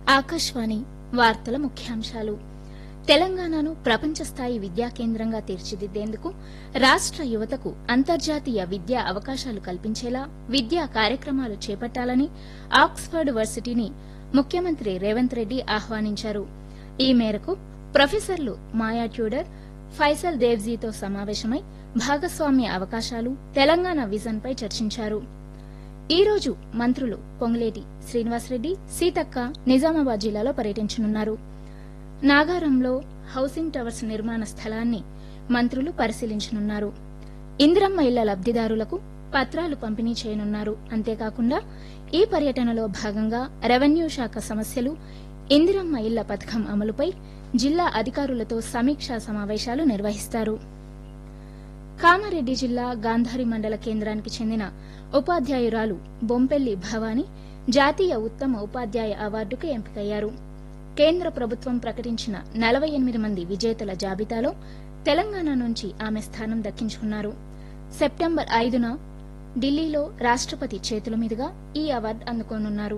ఆకాశవాణి వార్తల ముఖ్యాంశాలు తెలంగాణను ప్రపంచ స్థాయి విద్యా కేంద్రంగా తీర్చిదిద్దేందుకు రాష్ట యువతకు అంతర్జాతీయ విద్యా అవకాశాలు కల్పించేలా విద్యా కార్యక్రమాలు చేపట్టాలని ఆక్స్ఫర్డ్ వర్సిటీని ముఖ్యమంత్రి రేవంత్ రెడ్డి ఆహ్వానించారు ఈ మేరకు ప్రొఫెసర్లు మాయా ట్యూడర్ ఫైసల్ దేవ్జీతో సమావేశమై భాగస్వామ్య అవకాశాలు తెలంగాణ విజన్పై చర్చించారు ఈ రోజు మంత్రులు పొంగులేటి శ్రీనివాసరెడ్డి సీతక్క నిజామాబాద్ జిల్లాలో పర్యటించనున్నారు నాగారంలో హౌసింగ్ టవర్స్ నిర్మాణ స్థలాన్ని మంత్రులు పరిశీలించనున్నారు ఇందిరమ్మ ఇళ్ల లబ్దిదారులకు పత్రాలు పంపిణీ చేయనున్నారు అంతేకాకుండా ఈ పర్యటనలో భాగంగా రెవెన్యూ శాఖ సమస్యలు ఇందిరమ్మ ఇళ్ల పథకం అమలుపై జిల్లా అధికారులతో సమీక్షా సమావేశాలు నిర్వహిస్తారు కామారెడ్డి జిల్లా గాంధారి మండల కేంద్రానికి చెందిన ఉపాధ్యాయురాలు బొంపెల్లి భవానీ జాతీయ ఉత్తమ ఉపాధ్యాయ అవార్డుకు ఎంపికయ్యారు కేంద్ర ప్రభుత్వం ప్రకటించిన నలభై ఎనిమిది మంది విజేతల జాబితాలో తెలంగాణ నుంచి ఆమె స్థానం దక్కించుకున్నారు సెప్టెంబర్ ఐదున ఢిల్లీలో రాష్టపతి చేతుల మీదుగా ఈ అవార్డు అందుకోనున్నారు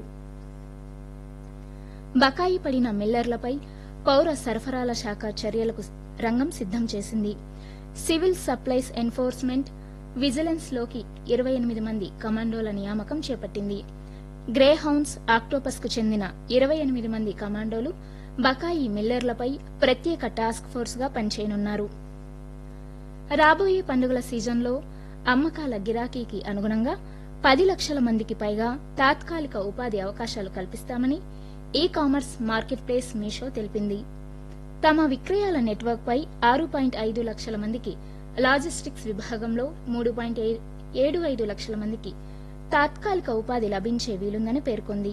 బకాయి పడిన మిల్లర్లపై పౌర సరఫరాల శాఖ చర్యలకు రంగం సిద్దం చేసింది సివిల్ సప్లైస్ ఎన్ఫోర్స్మెంట్ విజిలెన్స్ లోకి ఇరవై ఎనిమిది మంది కమాండోల నియామకం చేపట్టింది గ్రే హౌన్స్ ఆక్టోపస్ కు చెందిన ఇరవై ఎనిమిది మంది కమాండోలు బకాయి మిల్లర్లపై ప్రత్యేక టాస్క్ ఫోర్స్ గా పనిచేయనున్నారు రాబోయే పండుగల సీజన్లో అమ్మకాల గిరాకీకి అనుగుణంగా పది లక్షల మందికి పైగా తాత్కాలిక ఉపాధి అవకాశాలు కల్పిస్తామని e commerce market place Meesho తెలిపింది తమ విక్రయాల నెట్వర్క్ పై ఆరు పాయింట్ ఐదు లక్షల మందికి లాజిస్టిక్స్ విభాగంలో మూడు పాయింట్ ఏడు ఐదు లక్షల మందికి తాత్కాలిక ఉపాధి లభించే వీలుందని పేర్కొంది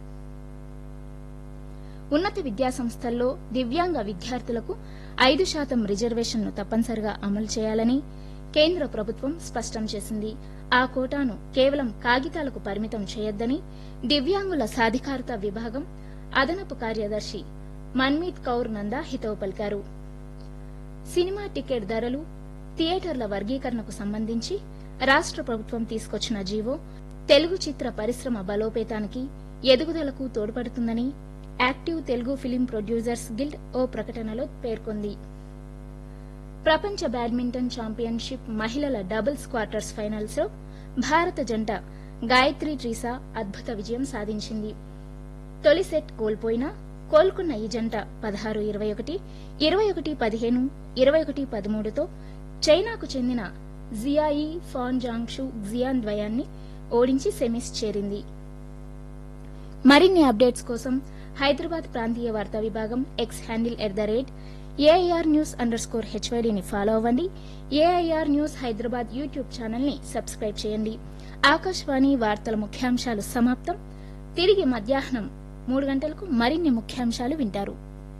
ఉన్నత విద్యాసంస్థల్లో దివ్యాంగ విద్యార్థులకు ఐదు శాతం రిజర్వేషన్ను తప్పనిసరిగా అమలు చేయాలని కేంద్ర ప్రభుత్వం స్పష్టం చేసింది ఆ కోటాను కేవలం కాగితాలకు పరిమితం చేయొద్దని దివ్యాంగుల సాధికారత విభాగం అదనపు కార్యదర్శి మన్మీత్ కౌర్ నందా హితవు పలికారు సినిమా టికెట్ ధరలు థియేటర్ల వర్గీకరణకు సంబంధించి రాష్ట ప్రభుత్వం తీసుకొచ్చిన జీవో తెలుగు చిత్ర పరిశ్రమ బలోపేతానికి ఎదుగుదలకు తోడ్పడుతుందని active Telugu film producers guild ఓ ప్రకటనలో పేర్కొంది ప్రపంచ బ్యాడ్మింటన్ ఛాంపియన్షిప్ మహిళల డబుల్స్ క్వార్టర్స్ ఫైనల్స్ లో భారత జంట గాయత్రి ట్రీసా అద్భుత విజయం సాధించింది తొలి సెట్ కోల్పోయినా కోలుకున్న ఈ జంట పదహారు ఇరవై ఒకటి ఇరవై ఒకటి పదిహేను ఇరవై ఒకటి పదమూడుతో చైనాకు చెందిన జియాయి ఫాన్ జాంగ్షు జియాన్ ద్వయాన్ని ఓడించి సెమీస్ చేరింది మరిన్ని అప్డేట్స్ కోసం హైదరాబాద్ ప్రాంతీయ వార్తా విభాగం X handle at the rate AIR news underscore హెచ్వైడీని ఫాలో అవ్వండి AIR news Hyderabad YouTube channel ని సబ్స్క్రైబ్ చేయండి ఆకాశవాణి వార్తల ముఖ్యాంశాలు సమాప్తం తిరిగి మధ్యాహ్నం మూడు గంటలకు మరిన్ని ముఖ్యాంశాలు వింటారు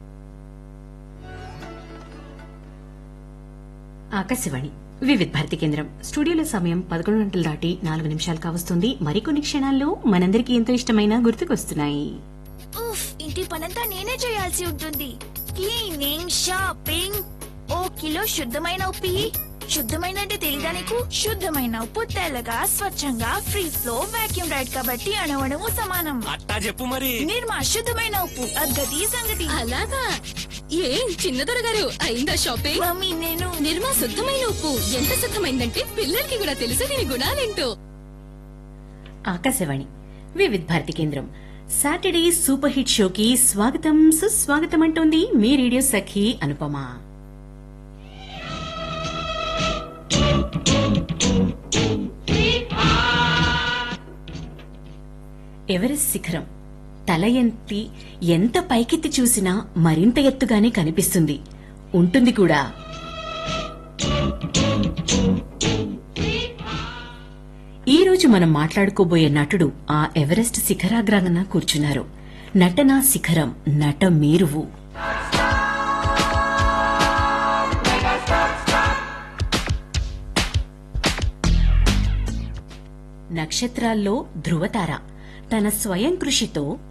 ఆకాశవాణి వివిధ భారతి కేంద్రం స్టూడియోలో సమయం పదకొండు గంటలు దాటి నాలుగు నిమిషాలు కావస్తుంది మరికొన్ని క్షణాల్లో మనందరికీ ఎంతో ఇష్టమైన గుర్తుకొస్తున్నాయి ఉఫ్ ఇంటి పనంతా నేనే చేయాల్సి ఉంటుంది క్లీనింగ్ షాపింగ్ ఓ కిలో శుద్ధమైన ఉప్పి శుద్ధమైన అంటే తెలీదా నీకు శుద్ధమైన ఉప్పు తెల్లగా స్వచ్ఛంగా ఫ్రీ ఫ్లో వాక్యూమ్ రైడ్ కాబట్టి అణవణము సమానం అట్టా చెప్పు మరి నిర్మా శుద్ధమైన ఉప్పు అద్గతి సంగతి అలాగా ఏం చిన్నదొర గారు అయిందా షాపింగ్ మమ్మీ నేను నిర్మా శుద్ధమైన ఉప్పు ఎంత శుద్ధమైందంటే పిల్లలకి కూడా తెలుసు దీని గుణాలేంటో ఆకాశవాణి వివిధ భారతి కేంద్రం సాటర్డే సూపర్ హిట్ షోకి స్వాగతం సుస్వాగతం అంటోంది మీ రేడియో సఖి అనుపమ ఎవరెస్ట్ శిఖరం తల ఎత్తి ఎంత పైకెత్తి చూసినా మరింత ఎత్తుగానే కనిపిస్తుంది ఉంటుంది కూడా ఈ రోజు మనం మాట్లాడుకోబోయే నటుడు ఆ ఎవరెస్ట్ శిఖరాగ్రాంగన కూర్చున్నారు నటనా శిఖరం నట మేరువు నక్షత్రాల్లో ధృవతార తన స్వయం కృషితో